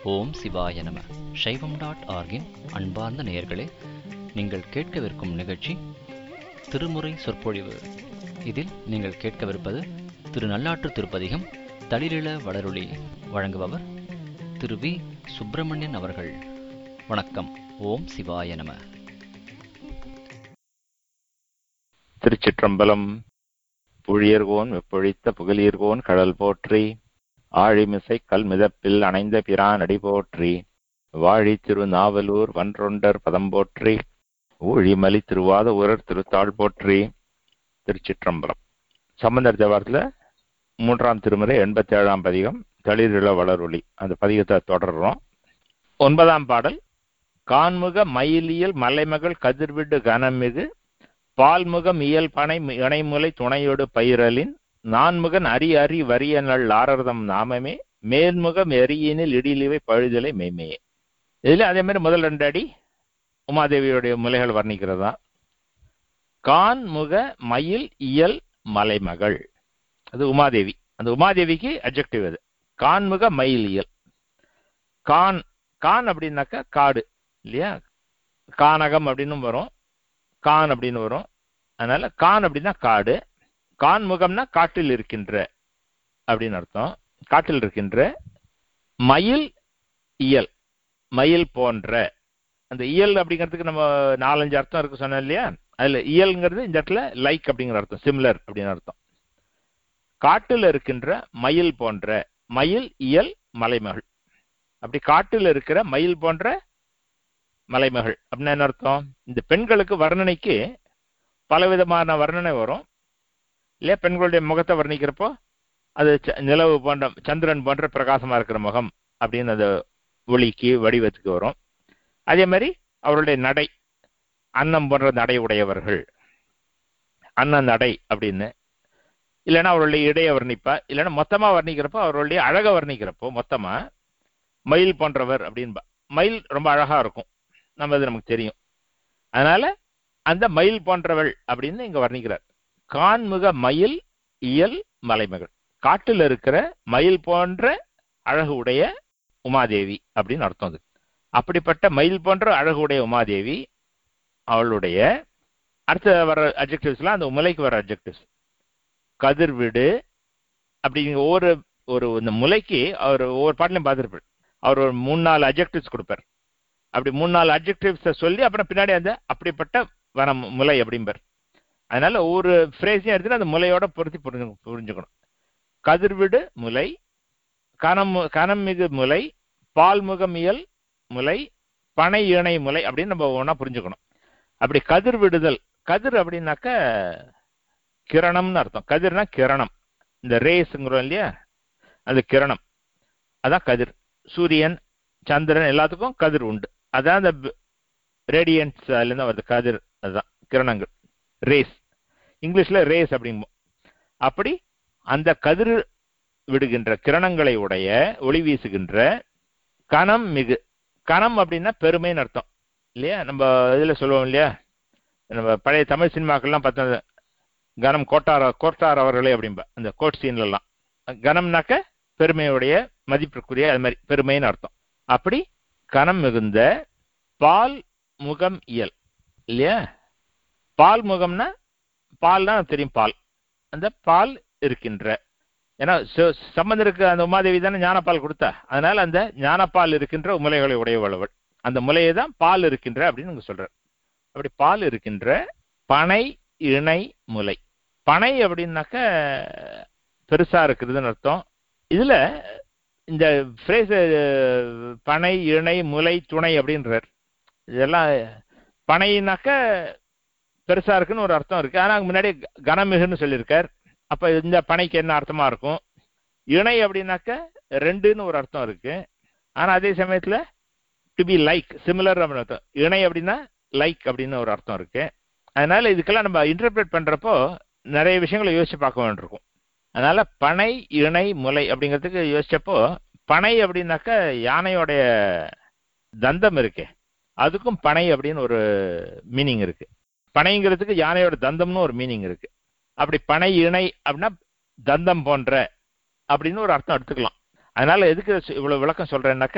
ஓம் சிவாய நம சைவம் டாட் ஆர்கின் அன்பார்ந்த நேயர்களே நீங்கள் கேட்கவிருக்கும் நிகழ்ச்சி திருமுறை சொற்பொழிவு இதில் நீங்கள் கேட்கவிருப்பது திரு நல்லாற்று திருப்பதிகம் தளிரிள வளருளி வழங்குபவர் திரு வி சுப்பிரமணியன் அவர்கள் வணக்கம் ஓம் சிவாய நம திருச்சிற்றம்பலம் புழியர்கோன் வெப்பொழித்த புகழீர்கோன் கடல் போற்றி ஆழிமிசை கல்மிதப்பில் அணைந்த பிரான் அடி போற்றி வாழி திருநாவலூர் வன்றொண்டர் பதம் போற்றி ஊழிமலி திருவாத ஊரர் திருத்தாள் போற்றி திருச்சிற்றம்பலம் சம்பந்தர் தேவாரத்தில் மூன்றாம் திருமுறை எண்பத்தி ஏழாம் பதிகம் தளிரிள வளரொளி அந்த பதிகத்தை தொடர்றோம் ஒன்பதாம் பாடல் கான்முக மயிலியல் மலைமகள் கதிர்விடு கனமிகு பால்முகம் இயல் பனை இணைமுலை துணையோடு பயிரலின் நான்முகன் அரி அரி வரிய நல் ஆரர்தம் நாமமே மேல்முகம் எரியினில் இடிலிவை பழுதலை மெய்மையே இதுல அதே மாதிரி முதல் ரெண்டு அடி உமாதேவியுடைய முலைகள் வர்ணிக்கிறதா கான்முக மயில் இயல் மலைமகள் அது உமாதேவி அந்த உமாதேவிக்கு அப்ஜெக்டிவ் அது கான்முக மயில் இயல் கான் கான் அப்படின்னாக்கா காடு இல்லையா கானகம் அப்படின்னு வரும் கான் அப்படின்னு வரும் அதனால கான் அப்படின்னா காடு கான் முகம்னா காட்டில் இருக்கின்ற அப்படின்னு அர்த்தம் காட்டில் இருக்கின்ற மயில் இயல் மயில் போன்ற அந்த இயல் அப்படிங்கிறதுக்கு நம்ம நாலஞ்சு அர்த்தம் இருக்கு சொன்னோம் இல்லையா அதுல இயல்ங்கிறது இந்த இடத்துல லைக் அப்படிங்கிற அர்த்தம் சிம்லர் அப்படின்னு அர்த்தம் காட்டில் இருக்கின்ற மயில் போன்ற மயில் இயல் மலைமகள் அப்படி காட்டில் இருக்கிற மயில் போன்ற மலைமகள் அப்படின்னா என்ன அர்த்தம் இந்த பெண்களுக்கு வர்ணனைக்கு பலவிதமான வர்ணனை வரும் இல்லையா பெண்களுடைய முகத்தை வர்ணிக்கிறப்போ அது நிலவு போன்ற சந்திரன் போன்ற பிரகாசமா இருக்கிற முகம் அப்படின்னு அந்த ஒளிக்கு வடிவத்துக்கு வரும் அதே மாதிரி அவருடைய நடை அன்னம் போன்ற நடை உடையவர்கள் அன்ன நடை அப்படின்னு இல்லைன்னா அவருடைய இடைய வர்ணிப்பா இல்லைன்னா மொத்தமா வர்ணிக்கிறப்போ அவருடைய அழக வர்ணிக்கிறப்போ மொத்தமா மயில் போன்றவர் அப்படின்பா மயில் ரொம்ப அழகா இருக்கும் நம்ம அது நமக்கு தெரியும் அதனால அந்த மயில் போன்றவள் அப்படின்னு இங்க வர்ணிக்கிறார் கான்முக மயில் இயல் மலைமகள் காட்டில் இருக்கிற மயில் போன்ற அழகு உடைய உமாதேவி அப்படின்னு அர்த்தம் அது அப்படிப்பட்ட மயில் போன்ற அழகு உடைய உமாதேவி அவளுடைய அடுத்த வர அப்ஜெக்டிவ்ஸ்லாம் அந்த முலைக்கு வர அப்ஜெக்டிவ்ஸ் கதிர்விடு அப்படிங்கிற ஒவ்வொரு ஒரு இந்த முலைக்கு அவர் ஒவ்வொரு பாட்டிலையும் பார்த்துருப்பார் அவர் ஒரு மூணு நாலு அப்ஜெக்டிவ்ஸ் கொடுப்பார் அப்படி மூணு நாலு அப்ஜெக்டிவ்ஸை சொல்லி அப்புறம் பின்னாடி அந்த அப்படிப்பட்ட வனம் முலை அப்படிம்பார் அதனால ஒவ்வொரு ஃப்ரேஸையும் எடுத்துட்டு அந்த முலையோட பொருத்தி புரிஞ்சு புரிஞ்சுக்கணும் கதிர்விடு முலை கனம் கனம் மிகு முலை பால்முகமியல் முலை பனை இணை முலை அப்படின்னு நம்ம ஒன்றா புரிஞ்சுக்கணும் அப்படி கதிர் விடுதல் கதிர் அப்படின்னாக்க கிரணம்னு அர்த்தம் கதிர்னா கிரணம் இந்த ரேஸுங்கிறோம் இல்லையா அது கிரணம் அதான் கதிர் சூரியன் சந்திரன் எல்லாத்துக்கும் கதிர் உண்டு அதான் அந்த ரேடியன்ஸ் அதுலேருந்து வருது கதிர் அதுதான் கிரணங்கள் ரேஸ் இங்கிலீஷ்ல ரேஸ் அப்படிம்போம் அப்படி அந்த கதிர் விடுகின்ற கிரணங்களை உடைய ஒளி வீசுகின்ற கணம் மிகு கணம் அப்படின்னா பெருமைன்னு அர்த்தம் இல்லையா நம்ம இதில் சொல்லுவோம் இல்லையா நம்ம பழைய தமிழ் சினிமாக்கள்லாம் பார்த்தா கனம் கோட்டார் கோட்டார் அவர்களே அப்படிம்பா அந்த கோட் சீன்லலாம் கனம்னாக்க பெருமையுடைய மதிப்பிற்குரிய அது மாதிரி பெருமைன்னு அர்த்தம் அப்படி கனம் மிகுந்த பால் முகம் இயல் இல்லையா பால் முகம்னா பால்னா தெரியும் பால் அந்த பால் இருக்கின்ற ஏன்னா சம்பந்தருக்கு அந்த உமாதேவி தானே ஞானப்பால் கொடுத்தா அதனால அந்த ஞானப்பால் இருக்கின்ற உமலைகளை உடையவளவள் அந்த முலையை தான் பால் இருக்கின்ற அப்படின்னு நீங்க சொல்றார் அப்படி பால் இருக்கின்ற பனை இணை முலை பனை அப்படின்னாக்க பெருசா இருக்கிறதுன்னு அர்த்தம் இதுல இந்த ஃப்ரேஸ் பனை இணை முலை துணை அப்படின்றார் இதெல்லாம் பனைனாக்க பெருசா இருக்குன்னு ஒரு அர்த்தம் இருக்கு ஆனா முன்னாடி கனமிகுன்னு சொல்லியிருக்கார் அப்ப இந்த பனைக்கு என்ன அர்த்தமா இருக்கும் இணை அப்படின்னாக்க ரெண்டுன்னு ஒரு அர்த்தம் இருக்கு ஆனா அதே சமயத்துல டு பி லைக் சிமிலர் அப்படின்னு அர்த்தம் இணை அப்படின்னா லைக் அப்படின்னு ஒரு அர்த்தம் இருக்கு அதனால இதுக்கெல்லாம் நம்ம இன்டர்பிரேட் பண்றப்போ நிறைய விஷயங்களை யோசிச்சு பார்க்க வேண்டியிருக்கும் அதனால பனை இணை முலை அப்படிங்கிறதுக்கு யோசிச்சப்போ பனை அப்படின்னாக்க யானையோடைய தந்தம் இருக்கே அதுக்கும் பனை அப்படின்னு ஒரு மீனிங் இருக்கு பனைங்கிறதுக்கு யானையோட தந்தம்னு ஒரு மீனிங் இருக்கு அப்படி பனை இணை அப்படின்னா தந்தம் போன்ற அப்படின்னு ஒரு அர்த்தம் எடுத்துக்கலாம் அதனால எதுக்கு இவ்வளவு விளக்கம் சொல்றேன்னாக்க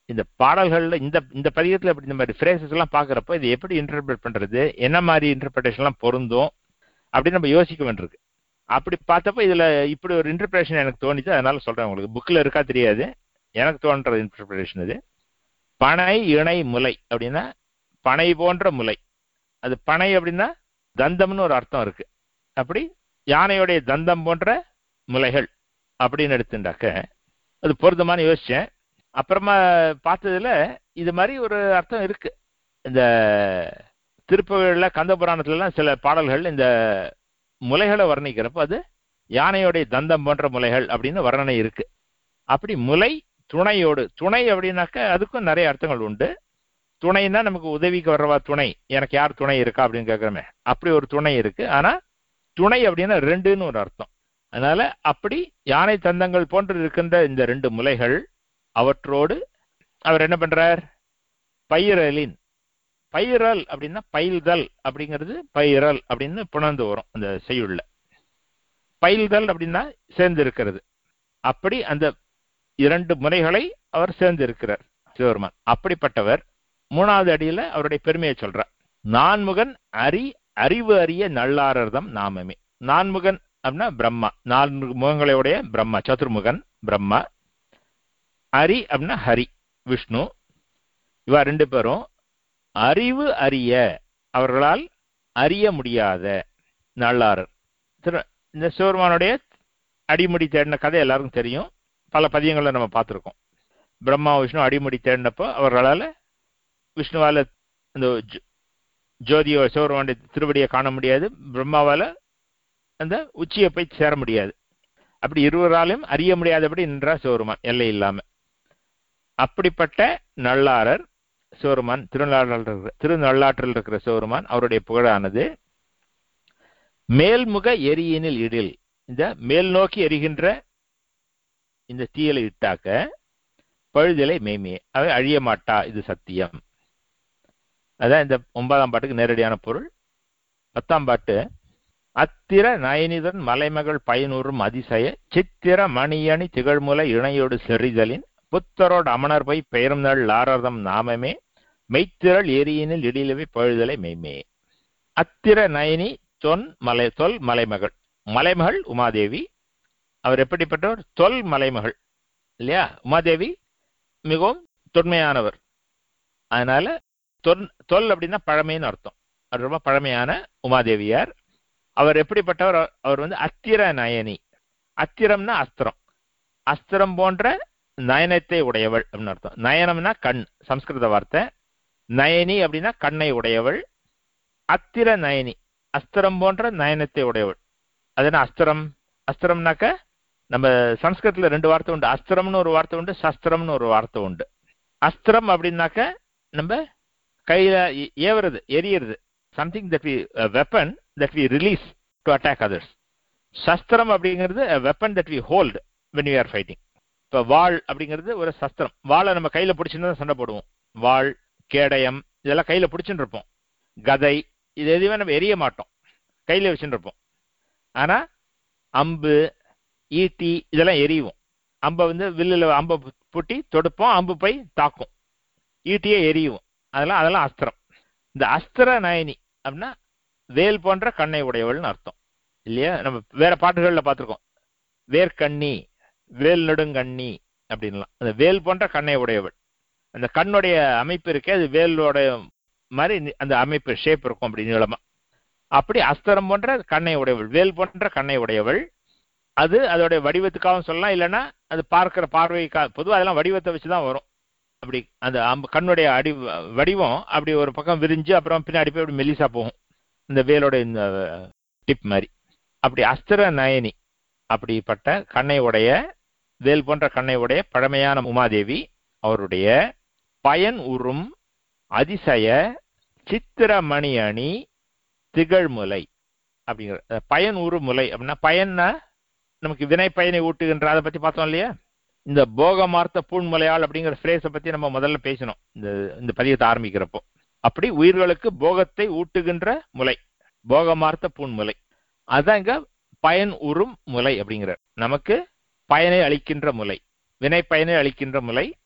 இந்த பாடல்கள்ல இந்த இந்த பதிகத்துல இப்படி இந்த மாதிரி ஃப்ரேசஸ் எல்லாம் பாக்குறப்ப இது எப்படி இன்டர்பிரட் பண்றது என்ன மாதிரி இன்டர்பிரேஷன் எல்லாம் பொருந்தும் அப்படின்னு நம்ம யோசிக்க வேண்டியிருக்கு அப்படி பார்த்தப்ப இதுல இப்படி ஒரு இன்டர்பிரேஷன் எனக்கு தோணுச்சு அதனால சொல்றேன் உங்களுக்கு புக்ல இருக்கா தெரியாது எனக்கு தோன்ற இன்டர்பிரேஷன் இது பனை இணை முலை அப்படின்னா பனை போன்ற முலை அது பனை அப்படின்னா தந்தம்னு ஒரு அர்த்தம் இருக்கு அப்படி யானையுடைய தந்தம் போன்ற முலைகள் அப்படின்னு எடுத்துட்டாக்க அது பொருத்தமானு யோசிச்சேன் அப்புறமா பார்த்ததுல இது மாதிரி ஒரு அர்த்தம் இருக்கு இந்த திருப்புகழ்ல கந்த புராணத்துலலாம் சில பாடல்கள் இந்த முலைகளை வர்ணிக்கிறப்ப அது யானையுடைய தந்தம் போன்ற முலைகள் அப்படின்னு வர்ணனை இருக்கு அப்படி முலை துணையோடு துணை அப்படின்னாக்க அதுக்கும் நிறைய அர்த்தங்கள் உண்டு துணைன்னா நமக்கு உதவிக்கு வர்றவா துணை எனக்கு யார் துணை இருக்கா அப்படின்னு கேட்கிறோமே அப்படி ஒரு துணை இருக்கு ஆனா துணை அப்படின்னா ரெண்டுன்னு ஒரு அர்த்தம் அதனால அப்படி யானை தந்தங்கள் போன்று இருக்கின்ற இந்த ரெண்டு முலைகள் அவற்றோடு அவர் என்ன பண்றார் பயிரலின் பயிரல் அப்படின்னா பயில்தல் அப்படிங்கிறது பயிரல் அப்படின்னு புணர்ந்து வரும் அந்த செய்யுள்ள பயில்தல் அப்படின்னா சேர்ந்து இருக்கிறது அப்படி அந்த இரண்டு முறைகளை அவர் சேர்ந்து இருக்கிறார் சிவபெருமான் அப்படிப்பட்டவர் மூணாவது அடியில அவருடைய பெருமையை சொல்றார் நான்முகன் அரி அறிவு அறிய நல்லாரர்தம் நாமமே நான்முகன் அப்படின்னா பிரம்மா நான்கு முகங்களையுடைய பிரம்மா சதுர்முகன் பிரம்மா ஹரி அப்படின்னா ஹரி விஷ்ணு இவா ரெண்டு பேரும் அறிவு அறிய அவர்களால் அறிய முடியாத நல்லாரர் திரு- இந்த சிவருமானுடைய அடிமுடி தேடின கதை எல்லாருக்கும் தெரியும் பல பதியங்களை நம்ம பார்த்துருக்கோம் பிரம்மா விஷ்ணு அடிமுடி தேடினப்போ அவர்களால் விஷ்ணுவால இந்த ஜோ- ஜோதியோ சிவருமானுடைய திருவடியை காண முடியாது பிரம்மாவால அந்த உச்சியை போய் சேர முடியாது அப்படி இருவராலும் அறிய முடியாதபடி நின்றார் சிவருமான் எல்லை இல்லாம அப்படிப்பட்ட நல்லாரர் சிவருமான் திருநள்ளாற்றில் திருநள்ளாற்றில் இருக்கிற சிவருமான் அவருடைய புகழானது மேல்முக எரியினில் இடில் இந்த மேல் நோக்கி எரிகின்ற இந்த தீயலை இட்டாக்க பழுதலை மேய்மையே அவை அழிய மாட்டா இது சத்தியம் அதான் இந்த ஒன்பதாம் பாட்டுக்கு நேரடியான பொருள் பத்தாம் பாட்டு அத்திர நயனிதன் மலைமகள் பயனூறும் அதிசய சித்திர மணியணி திகழ்முலை இணையோடு செறிதலின் புத்தரோடு அமணர் போய் பெயரும் நாள் லாரதம் நாமமே மெய்த்திரள் எரியினில் இடிலவை பழுதலை மெய்மே அத்திர நயனி தொன் மலை தொல் மலைமகள் மலைமகள் உமாதேவி அவர் எப்படிப்பட்டவர் தொல் மலைமகள் இல்லையா உமாதேவி மிகவும் தொன்மையானவர் அதனால தொன் தொல் அப்படின்னா பழமைன்னு அர்த்தம் அவர் ரொம்ப பழமையான உமாதேவியார் அவர் எப்படிப்பட்டவர் அவர் வந்து அத்திர நயனி அத்திரம்னா அஸ்திரம் அஸ்திரம் போன்ற நயனத்தை உடையவள் அப்படின்னு அர்த்தம் நயனம்னா கண் சம்ஸ்கிருத வார்த்தை நயனி அப்படின்னா கண்ணை உடையவள் அத்திர நயனி அஸ்திரம் போன்ற நயனத்தை உடையவள் அது என்ன அஸ்திரம் அஸ்திரம்னாக்க நம்ம சம்ஸ்கிருதத்துல ரெண்டு வார்த்தை உண்டு அஸ்திரம்னு ஒரு வார்த்தை உண்டு சஸ்திரம்னு ஒரு வார்த்தை உண்டு அஸ்திரம் அப்படின்னாக்க நம்ம கையில ஏ- ஏவுறது எரியறது something that we weapon that we release to attack others சஸ்திரம் அப்படிங்கிறது weapon that we hold when we are fighting இப்போ வாள் அப்படிங்கிறது ஒரு சஸ்திரம் வாளை நம்ம கையில பிடிச்சிட்டு தான் சண்டை போடுவோம் வாள் கேடயம் இதெல்லாம் கையில பிடிச்சிட்டு இருப்போம் கதை இது எதுவுமே நம்ம எரிய மாட்டோம் கையில வச்சுட்டு இருப்போம் ஆனா அம்பு ஈட்டி இதெல்லாம் எரியும் அம்பை வந்து வில்லுல அம்பை பு- பூட்டி தொடுப்போம் அம்பு போய் தாக்கும் ஈட்டியே எரியும் அதெல்லாம் அதெல்லாம் அஸ்திரம் இந்த அஸ்திர நயனி அப்படின்னா வேல் போன்ற கண்ணை உடையவள்னு அர்த்தம் இல்லையா நம்ம வேற பாட்டுகள்ல பார்த்திருக்கோம் வேர்க்கண்ணி வேல் நெடுங்கண்ணி அப்படின்லாம் அந்த வேல் போன்ற கண்ணை உடையவள் அந்த கண்ணுடைய அமைப்பு இருக்கே அது வேலோட மாதிரி நி- அந்த அமைப்பு ஷேப் இருக்கும் அப்படி நீளமா அப்படி அஸ்திரம் போன்ற கண்ணை உடையவள் வேல் போன்ற கண்ணை உடையவள் அது அதோடைய வடிவத்துக்காகவும் சொல்லலாம் இல்லைன்னா அது பார்க்கிற பார்வைக்கா பொதுவாக அதெல்லாம் வடிவத்தை வச்சு தான் வரும் அப்படி அந்த அம்பு கண்ணுடைய அடி வடிவம் அப்படி ஒரு பக்கம் விரிஞ்சு அப்புறம் பின்னாடி போய் அப்படி மெலிசா போகும் இந்த வேலோட இந்த டிப் மாதிரி அப்படி அஸ்திர நயனி அப்படிப்பட்ட கண்ணை உடைய வேல் போன்ற கண்ணை உடைய பழமையான உமாதேவி அவருடைய பயன் உறும் அதிசய சித்திரமணி அணி திகழ்முலை அப்படிங்கிற அஹ் பயன் உரு முலை அப்படின்னா பயன்னா நமக்கு வினை பயனை ஊட்டுகின்ற அதை பத்தி பார்த்தோம் இல்லையா இந்த போகமார்த்த பூண்முலையாள் அப்படிங்கிற ஃப்ரேஸை பத்தி நம்ம முதல்ல பேசினோம் இந்த இந்த பதியத்தை ஆரம்பிக்கிறப்போ அப்படி உயிர்களுக்கு போகத்தை ஊட்டுகின்ற முலை போகமார்த்த பூண்முலை அதான் இங்க பயன் உறும் முலை அப்படிங்கிற நமக்கு பயனை அளிக்கின்ற முலை வினை பயனை அளிக்கின்ற முலை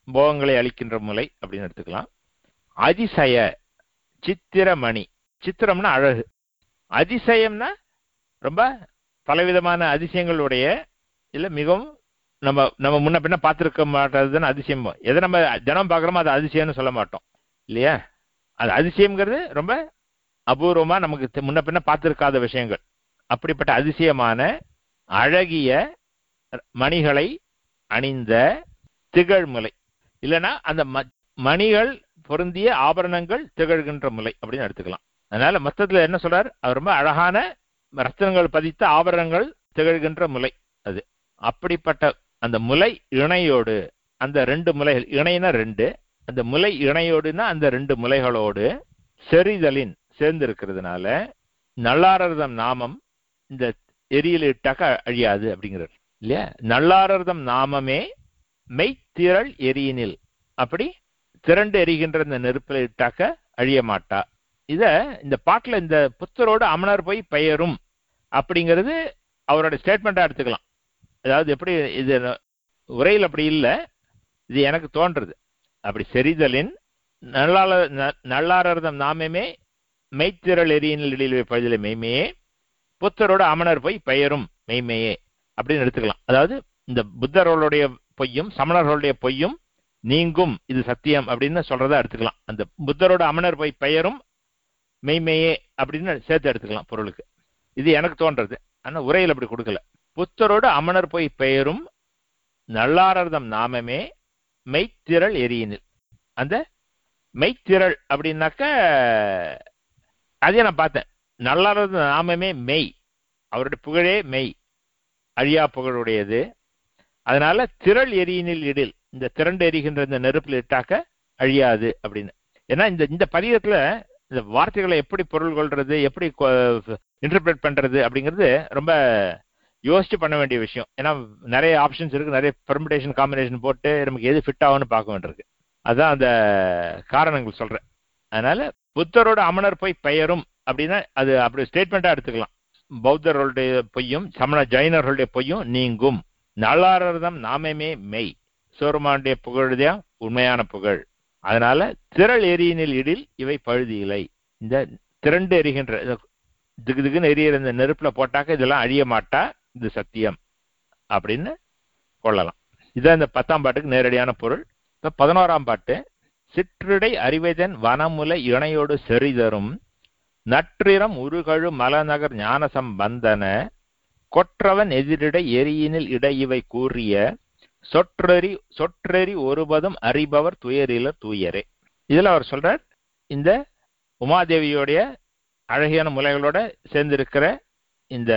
போகங்களை அளிக்கின்ற முலை அப்படின்னு எடுத்துக்கலாம் அதிசய சித்திரமணி சித்திரம்னா அழகு அதிசயம்னா ரொம்ப பலவிதமான அதிசயங்களுடைய இல்ல மிகவும் நம்ம நம்ம முன்ன பின்ன பார்த்துருக்க மாட்டதுன்னு அதிசயம் எதை நம்ம தினம் பார்க்குறோமோ அது அதிசயம்னு சொல்ல மாட்டோம் இல்லையா அது அதிசயம்ங்கிறது ரொம்ப அபூர்வமா நமக்கு தெ- முன்ன பின்ன பார்த்துருக்காத விஷயங்கள் அப்படிப்பட்ட அதிசயமான அழகிய மணிகளை அணிந்த திகழ்முலை இல்லைன்னா அந்த ம- மணிகள் பொருந்திய ஆபரணங்கள் திகழ்கின்ற முலை அப்படின்னு எடுத்துக்கலாம் அதனால மொத்தத்துல என்ன சொல்றார் அவர் ரொம்ப அழகான ரத்தனங்கள் பதித்த ஆபரணங்கள் திகழ்கின்ற முலை அது அப்படிப்பட்ட அந்த முலை இணையோடு அந்த ரெண்டு முலைகள் இணைனா ரெண்டு அந்த முலை இணையோடுனா அந்த ரெண்டு முலைகளோடு செறிதலின் சேர்ந்து இருக்கிறதுனால நல்லாரதம் நாமம் இந்த எரியில் இட்டாக்க அழியாது அப்படிங்கிறார் இல்லையா நல்லாரதம் நாமமே மெய்த்திரள் எரியினில் அப்படி திரண்டு எரிகின்ற இந்த நெருப்பில் இட்டாக்க அழிய மாட்டா இத இந்த பாட்டுல இந்த புத்தரோடு அமனர் போய் பெயரும் அப்படிங்கிறது அவரோட ஸ்டேட்மெண்டா எடுத்துக்கலாம் அதாவது எப்படி இது உரையில் அப்படி இல்லை இது எனக்கு தோன்றது அப்படி செறிதலின் நல்லாள ந- நல்லாரதம் நாமமே மெய்த்திரள் எரியினில் இடையிலே பழுதில மெய்மையே புத்தரோட அமனர் போய் பெயரும் மெய்மையே அப்படின்னு எடுத்துக்கலாம் அதாவது இந்த புத்தர்களுடைய பொய்யும் சமணர்களுடைய பொய்யும் நீங்கும் இது சத்தியம் அப்படின்னு சொல்றதா எடுத்துக்கலாம் அந்த புத்தரோட அமனர் போய் பெயரும் மெய்மையே அப்படின்னு சேர்த்து எடுத்துக்கலாம் பொருளுக்கு இது எனக்கு தோன்றது ஆனா உரையில் அப்படி கொடுக்கல புத்தரோட அமனர் போய் பெயரும் நல்லாரதம் நாமமே மெய்த்திரள் எரியினில் அந்த மெய்த்திரள் அப்படின்னாக்க அதே நான் பார்த்தேன் நல்லாரதம் நாமமே மெய் அவருடைய புகழே மெய் அழியா புகழுடையது அதனால திரள் எரியினில் இடில் இந்த திரண்டு எரிகின்ற இந்த நெருப்பில் இட்டாக்க அழியாது அப்படின்னு ஏன்னா இந்த இந்த பதிகத்துல இந்த வார்த்தைகளை எப்படி பொருள் கொள்றது எப்படி இன்டர்பிரேட் பண்றது அப்படிங்கிறது ரொம்ப யோசிச்சு பண்ண வேண்டிய விஷயம் ஏன்னா நிறைய ஆப்ஷன்ஸ் இருக்கு நிறைய பெர்மிடேஷன் காம்பினேஷன் போட்டு நமக்கு எது ஃபிட் ஆகும்னு பார்க்க வேண்டியிருக்கு அதான் அந்த காரணங்கள் சொல்றேன் அதனால புத்தரோட அமனர் போய் பெயரும் அப்படின்னா அது அப்படி ஸ்டேட்மெண்டா எடுத்துக்கலாம் பௌத்தர்களுடைய பொய்யும் சமண ஜைனர்களுடைய பொய்யும் நீங்கும் நல்லாரதம் நாமமே மெய் சோருமானுடைய புகழுதா உண்மையான புகழ் அதனால திரள் எரியினில் இடில் இவை பழுதியில்லை இந்த திரண்டு எரிகின்ற இந்த திகு திகுன்னு எரியிற இந்த நெருப்புல போட்டாக்க இதெல்லாம் அழிய மாட்டா இது சத்தியம் அப்படின்னு கொள்ளலாம் இதான் இந்த பத்தாம் பாட்டுக்கு நேரடியான பொருள் இப்ப பதினோராம் பாட்டு சிற்றிடை அறிவைதன் வனமுலை இணையோடு செறிதரும் நற்றிரம் உருகழு மலநகர் ஞானசம் வந்தன கொற்றவன் எதிரிடை எரியினில் இடையிவை கூறிய சொற்றறி சொற்றறி ஒருபதும் அறிபவர் துயரில தூயரே இதுல அவர் சொல்றார் இந்த உமாதேவியோடைய அழகியான முலைகளோட சேர்ந்திருக்கிற இந்த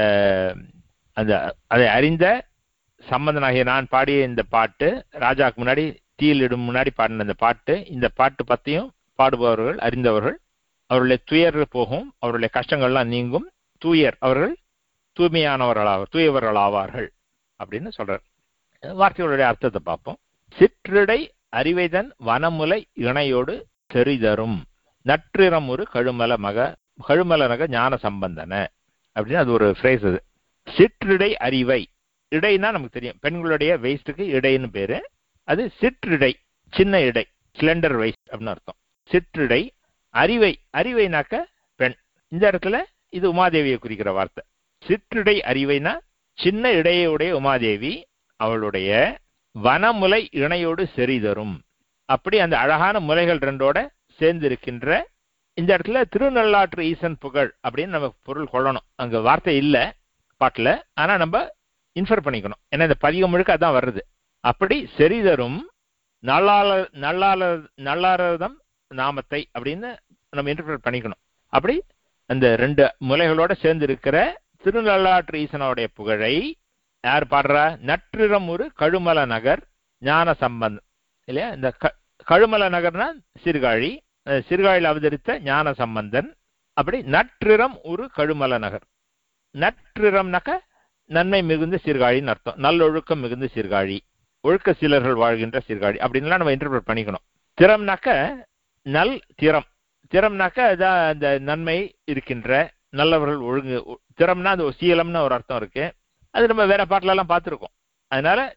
அந்த அதை அறிந்த சம்பந்தனாகிய நான் பாடிய இந்த பாட்டு ராஜாவுக்கு முன்னாடி தீயிலிடும் முன்னாடி பாடின இந்த பாட்டு இந்த பாட்டு பத்தியும் பாடுபவர்கள் அறிந்தவர்கள் அவருடைய துயர் போகும் அவருடைய கஷ்டங்கள்லாம் நீங்கும் தூயர் அவர்கள் தூய்மையானவர்களாக தூயவர்கள் ஆவார்கள் அப்படின்னு சொல்றார் வார்த்தைகளுடைய அர்த்தத்தை பார்ப்போம் சிற்றிடை அறிவைதன் வனமுலை இணையோடு செறிதரும் நற்றிரம் ஒரு கழுமல மக கழுமலனக ஞான சம்பந்தன அப்படின்னு அது ஒரு ஃப்ரேஸ் அது சிற்றிடை அறிவை இடைனா நமக்கு தெரியும் பெண்களுடைய வெயிஸ்டுக்கு இடைன்னு பேரு அது சிற்றிடை சின்ன இடை சிலிண்டர் வெயிஸ்ட் அப்படின்னு அர்த்தம் சிற்றிடை அறிவை அறிவைனாக்க பெண் இந்த இடத்துல இது உமாதேவியை குறிக்கிற வார்த்தை சிற்றிடை அறிவைனா சின்ன இடையுடைய உமாதேவி அவளுடைய வனமுலை இணையோடு செறிதரும் அப்படி அந்த அழகான முலைகள் ரெண்டோட சேர்ந்து இருக்கின்ற இந்த இடத்துல திருநள்ளாற்று ஈசன் புகழ் அப்படின்னு நம்ம பொருள் கொள்ளணும் அங்க வார்த்தை இல்ல பாட்டுல ஆனா நம்ம இன்ஃபர் பண்ணிக்கணும் ஏன்னா இந்த பதிகம் முழுக்க அதான் வருது அப்படி செறிதரும் நல்லாள நல்லாள நல்லாரதம் நாமத்தை அப்படின்னு நம்ம இன்டர்பிரட் பண்ணிக்கணும் அப்படி அந்த ரெண்டு முலைகளோட சேர்ந்து இருக்கிற திருநள்ளாற்று ஈசனுடைய புகழை யார் பாடுறா நற்றிரம் ஒரு கழுமல நகர் ஞான சம்பந்தம் இல்லையா இந்த கழுமல நகர்னா சீர்காழி சீர்காழியில் அவதரித்த ஞான சம்பந்தன் அப்படி நற்றிரம் ஒரு கழுமல நகர் நற்றிரம்னாக்க நன்மை மிகுந்த சீர்காழின்னு அர்த்தம் நல்லொழுக்கம் மிகுந்த சீர்காழி ஒழுக்க சீலர்கள் வாழ்கின்ற சீர்காழி அப்படின்லாம் நம்ம இன்டர்பிரட் பண்ணிக்கணும் திறம்னாக்க நல் திறம் திறம்னாக்க அதான் அந்த நன்மை இருக்கின்ற நல்லவர்கள் ஒழுங்கு திறம்னா அந்த சீலம்னு ஒரு அர்த்தம் இருக்கு அது நம்ம வேற பாட்டில எல்லாம் பார்த்துருக்கோம் அதனால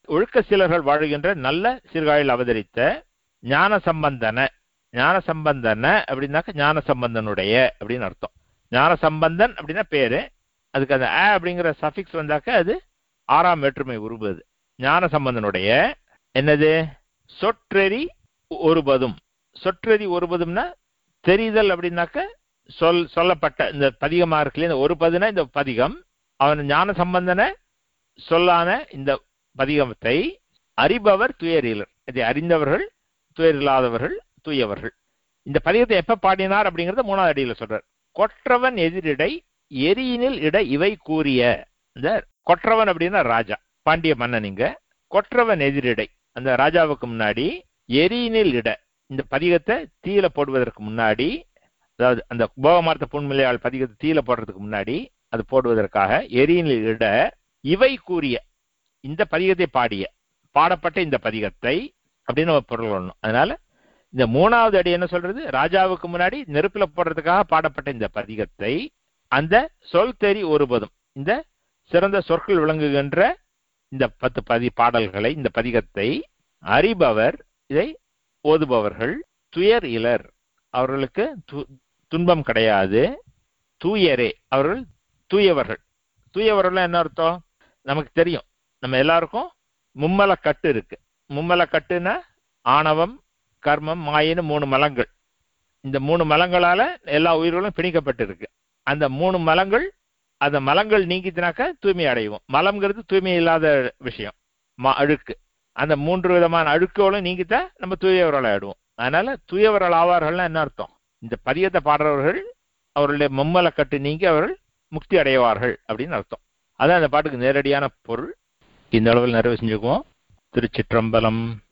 ஒழுக்க சீலர்கள் வாழுகின்ற நல்ல சீர்காழியில் அவதரித்த ஞான சம்பந்தன ஞான சம்பந்தன அப்படின்னாக்க ஞான சம்பந்தனுடைய அப்படின்னு அர்த்தம் ஞான சம்பந்தன் அப்படின்னா பேரு அதுக்கு அந்த அ அப்படிங்கிற சஃபிக்ஸ் வந்தாக்க அது ஆறாம் வேற்றுமை உருவது ஞான சம்பந்தனுடைய என்னது சொற்றெறி ஒருபதும் சொற்றெறி ஒருபதும்னா தெரிதல் அப்படின்னாக்க சொல் சொல்லப்பட்ட இந்த பதிகமா இருக்குல்ல இந்த ஒரு பதினா இந்த பதிகம் அவன் ஞான சம்பந்தன சொல்லான இந்த பதிகத்தை அறிபவர் துயரிலர் இதை அறிந்தவர்கள் துயரில்லாதவர்கள் தூயவர்கள் இந்த பதிகத்தை எப்ப பாடினார் அப்படிங்கறத மூணாவது அடியில சொல்றார் கொற்றவன் எதிரிடை எரியினில் இட இவை கூறிய இந்த கொற்றவன் அப்படின்னா ராஜா பாண்டிய மன்னன் இங்க கொற்றவன் எதிரிடை அந்த ராஜாவுக்கு முன்னாடி எரியினில் இட இந்த பதிகத்தை தீயில போடுவதற்கு முன்னாடி அதாவது அந்த போகமார்த்த புன்மிலையாள் பதிகத்தை தீயில போடுறதுக்கு முன்னாடி அது போடுவதற்காக எரியினில் இட இவை கூறிய இந்த பதிகத்தை பாடிய பாடப்பட்ட இந்த பதிகத்தை அப்படின்னு நம்ம பொருள் கொள்ளணும் அதனால இந்த மூணாவது அடி என்ன சொல்றது ராஜாவுக்கு முன்னாடி நெருப்புல போடுறதுக்காக பாடப்பட்ட இந்த பதிகத்தை அந்த சொல் தெரி ஒருபதும் இந்த சிறந்த சொற்கள் விளங்குகின்ற இந்த பத்து பதி பாடல்களை இந்த பதிகத்தை அறிபவர் இதை ஓதுபவர்கள் துயர் இலர் அவர்களுக்கு து- துன்பம் கிடையாது தூயரே அவர்கள் தூயவர்கள் தூயவர்கள் என்ன அர்த்தம் நமக்கு தெரியும் நம்ம எல்லாருக்கும் மும்மல கட்டு இருக்கு மும்மல கட்டுன்னா ஆணவம் கர்மம் மாயின்னு மூணு மலங்கள் இந்த மூணு மலங்களால எல்லா உயிர்களும் பிணிக்கப்பட்டிருக்கு அந்த மூணு மலங்கள் அந்த மலங்கள் நீங்கித்தினாக்க தூய்மை அடைவோம் மலம்ங்கிறது தூய்மை இல்லாத விஷயம் ம- அழுக்கு அந்த மூன்று விதமான அழுக்குகளும் நீங்கித்தா நம்ம தூயவர்கள் ஆயிடுவோம் அதனால தூயவர்கள் ஆவார்கள்னா என்ன அர்த்தம் இந்த பதியத்தை பாடுறவர்கள் அவர்களுடைய மும்மல கட்டு நீங்கி அவர்கள் முக்தி அடைவார்கள் அப்படின்னு அர்த்தம் அதான் அந்த பாட்டுக்கு நேரடியான பொருள் இந்த அளவில் நிறைவு செஞ்சுக்குவோம் திருச்சிற்றம்பலம்